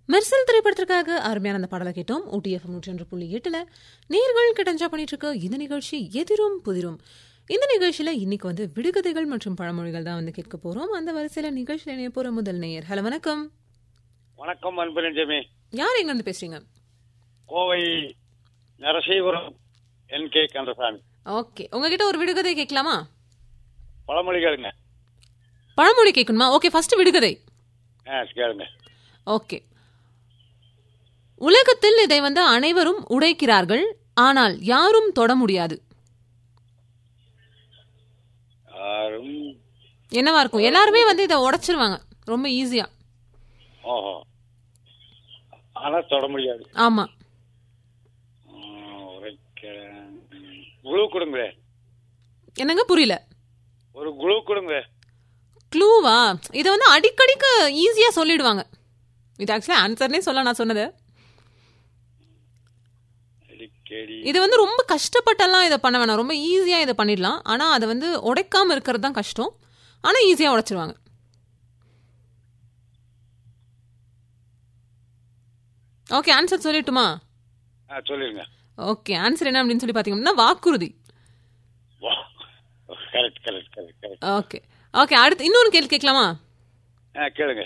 மெர்சல் திரைப்படத்திற்காக அருமையான அந்த பாடலை கேட்டோம் ஊட்டிஎஃப் நூற்றி ஒன்று புள்ளி எட்டுல நேர்கள் கிட்டஞ்சா பண்ணிட்டு இருக்க இந்த நிகழ்ச்சி எதிரும் புதிரும் இந்த நிகழ்ச்சியில இன்னைக்கு வந்து விடுகதைகள் மற்றும் பழமொழிகள் தான் வந்து கேட்க போறோம் அந்த வரிசையில நிகழ்ச்சியில இணைய போற முதல் நேயர் ஹலோ வணக்கம் வணக்கம் அன்பு நெஞ்சமே யார் எங்க இருந்து பேசுறீங்க Kovai Narasipuram N K Kandasamy okay உங்ககிட்ட ஒரு விடுகதை கேட்கலாமா பழமொழி கேளுங்க பழமொழி கேட்கணுமா ஓகே ஃபர்ஸ்ட் விடுகதை ஆ கேளுங்க ஓகே உலகத்தில் இதை வந்து அனைவரும் உடைக்கிறார்கள் ஆனால் யாரும் தொட முடியாது யாரும் என்னவா இருக்கும் எல்லாருமே வந்து இதை உடைச்சிருவாங்க ரொம்ப ஈஸியா ஓஹோ ஆனா தொட முடியாது ஆமா ம், உரைக்கிறேன். குழு கொடுங்களே என்னங்க புரியல ஒரு குழு கொடுங்க க்ளூவா இதை வந்து அடிக்கடிக்கு ஈஸியா சொல்லிடுவாங்க இது ஆக்சுவலி ஆன்சர்னே சொல்ல நான் சொன்னது அடிக்கடி இது வந்து ரொம்ப கஷ்டப்பட்டெல்லாம் இதை பண்ண வேணாம் ரொம்ப ஈஸியா இதை பண்ணிடலாம் ஆனா அதை வந்து உடைக்காம இருக்கிறது தான் கஷ்டம் ஆனா ஈஸியா உடைச்சிருவாங்க ஓகே ஆன்சர் சொல்லிட்டுமா ஆ சொல்லிருங்க ஓகே ஆன்சர் என்ன அப்படின்னு சொல்லி பார்த்தீங்கன்னா வாக்குறுதி வா correct correct correct correct okay okay அடுத்து இன்னொரு கேள்வி கேட்கலாமா ஆ கேளுங்க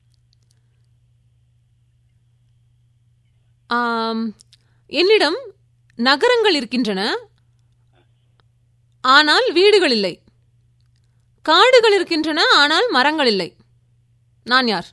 ஆம், என்னிடம் நகரங்கள் இருக்கின்றன ஆனால் வீடுகள் இல்லை காடுகள் இருக்கின்றன ஆனால் மரங்கள் இல்லை நான் யார்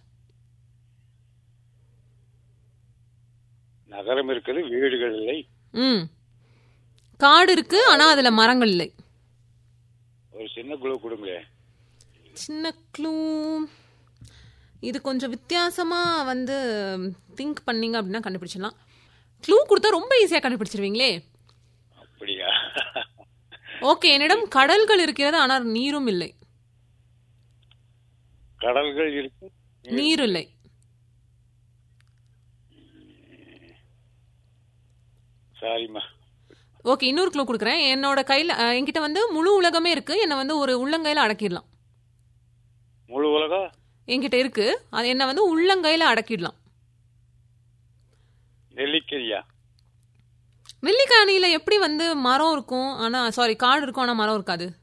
நகரம் இருக்குது வீடுகள் இல்லை ம் காடு இருக்கு ஆனா அதுல மரங்கள் இல்லை ஒரு சின்ன குழு கொடுங்களே சின்ன க்ளூ இது கொஞ்சம் வித்தியாசமா வந்து திங்க் பண்ணீங்க அப்படின்னா கண்டுபிடிச்சிடலாம் க்ளூ கொடுத்தா ரொம்ப ஈஸியா கண்டுபிடிச்சிருவீங்களே அப்படியா ஓகே என்னிடம் கடல்கள் இருக்கிறது ஆனால் நீரும் இல்லை கடல்கள் இருக்கு நீர் இல்லை சாரிம்மா ஓகே இன்னொரு க்ளூ கொடுக்குறேன் என்னோட கையில் அஹ், என்கிட்ட வந்து முழு உலகமே இருக்கு என்னை வந்து ஒரு உள்ளங்கையில் அடக்கிடலாம் முழு உலகம் என்கிட்ட இருக்கு அது என்னை வந்து உள்ளங்கையில் அடக்கிடலாம் நெல்லிக்கரியா வெள்ளிக்காணியில் எப்படி வந்து மரம் இருக்கும் ஆனால் சாரி காடு இருக்கும் ஆனால் மரம் இருக்காது